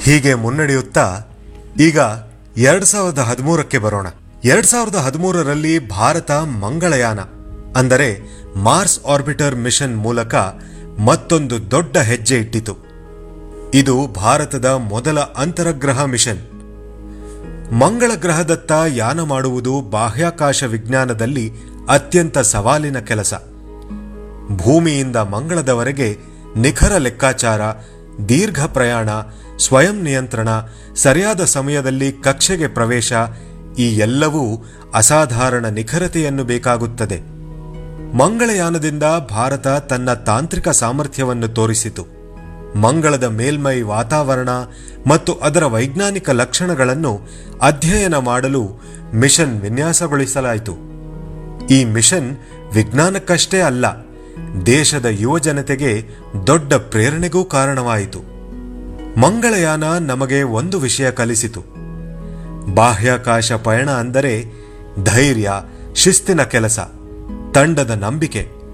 ಹೀಗೆ ಮುನ್ನಡೆಯುತ್ತಾ ಈಗ ಎರಡ್ ಸಾವಿರದ ಹದಿಮೂರಕ್ಕೆ ಬರೋಣ ಎರಡ್ ಸಾವಿರದ ಹದಿಮೂರರಲ್ಲಿ ಭಾರತ ಮಂಗಳಯಾನ ಅಂದರೆ ಮಾರ್ಸ್ ಆರ್ಬಿಟರ್ ಮಿಷನ್ ಮೂಲಕ ಮತ್ತೊಂದು ದೊಡ್ಡ ಹೆಜ್ಜೆ ಇಟ್ಟಿತು ಇದು ಭಾರತದ ಮೊದಲ ಅಂತರಗ್ರಹ ಮಿಷನ್ ಮಂಗಳ ಗ್ರಹದತ್ತ ಯಾನ ಮಾಡುವುದು ಬಾಹ್ಯಾಕಾಶ ವಿಜ್ಞಾನದಲ್ಲಿ ಅತ್ಯಂತ ಸವಾಲಿನ ಕೆಲಸ ಭೂಮಿಯಿಂದ ಮಂಗಳದವರೆಗೆ ನಿಖರ ಲೆಕ್ಕಾಚಾರ ದೀರ್ಘ ಪ್ರಯಾಣ ಸ್ವಯಂ ನಿಯಂತ್ರಣ ಸರಿಯಾದ ಸಮಯದಲ್ಲಿ ಕಕ್ಷೆಗೆ ಪ್ರವೇಶ ಈ ಎಲ್ಲವೂ ಅಸಾಧಾರಣ ನಿಖರತೆಯನ್ನು ಬೇಕಾಗುತ್ತದೆ ಮಂಗಳಯಾನದಿಂದ ಭಾರತ ತನ್ನ ತಾಂತ್ರಿಕ ಸಾಮರ್ಥ್ಯವನ್ನು ತೋರಿಸಿತು ಮಂಗಳದ ಮೇಲ್ಮೈ ವಾತಾವರಣ ಮತ್ತು ಅದರ ವೈಜ್ಞಾನಿಕ ಲಕ್ಷಣಗಳನ್ನು ಅಧ್ಯಯನ ಮಾಡಲು ಮಿಷನ್ ವಿನ್ಯಾಸಗೊಳಿಸಲಾಯಿತು ಈ ಮಿಷನ್ ವಿಜ್ಞಾನಕ್ಕಷ್ಟೇ ಅಲ್ಲ ದೇಶದ ಯುವಜನತೆಗೆ ದೊಡ್ಡ ಪ್ರೇರಣೆಗೂ ಕಾರಣವಾಯಿತು ಮಂಗಳಯಾನ ನಮಗೆ ಒಂದು ವಿಷಯ ಕಲಿಸಿತು ಬಾಹ್ಯಾಕಾಶ ಪಯಣ ಅಂದರೆ ಧೈರ್ಯ ಶಿಸ್ತಿನ ಕೆಲಸ ತಂಡದ ನಂಬಿಕೆ